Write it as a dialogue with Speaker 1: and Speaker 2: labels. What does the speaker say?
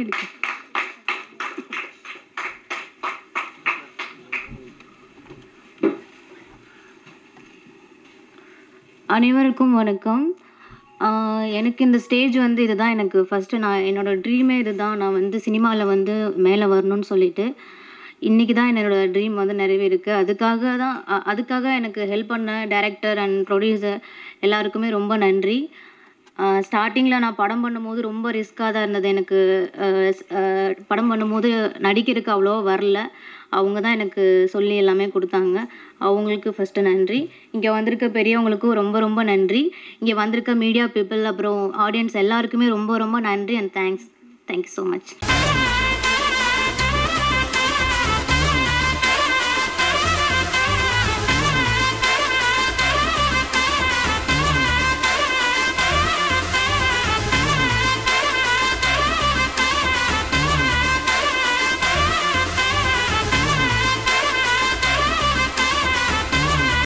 Speaker 1: இருக்கு அனைவருக்கும் வணக்கம் ஆஹ் எனக்கு இந்த ஸ்டேஜ் வந்து இதுதான் எனக்கு ஃபஸ்ட்டு நான் என்னோடய ட்ரீமே இதுதான் நான் வந்து சினிமாவில் வந்து மேலே வரணும்னு சொல்லிட்டு இன்றைக்கி தான் என்னோட ட்ரீம் வந்து நிறைவேறிருக்கு அதுக்காக தான் அ- அதுக்காக எனக்கு ஹெல்ப் பண்ண டைரக்டர் அண்ட் ப்ரொடியூசர் எல்லாருக்குமே ரொம்ப நன்றி ஸ்டார்டிங்கில் நான் படம் பண்ணும்போது ரொம்ப ரிஸ்க்காக தான் இருந்தது எனக்கு அஹ் ஸ்- அஹ் படம் பண்ணும்போது நடிக்கிறதுக்கு அவ்வளோ வரல அவங்க தான் எனக்கு சொல்லி எல்லாமே கொடுத்தாங்க அவங்களுக்கு ஃபஸ்ட்டு நன்றி இங்கே வந்திருக்க பெரியவங்களுக்கும் ரொம்ப ரொம்ப நன்றி இங்கே வந்திருக்க மீடியா பீப்புள் அப்புறம் ஆடியன்ஸ் எல்லாருக்குமே ரொம்ப ரொம்ப நன்றி and thanks thank you so much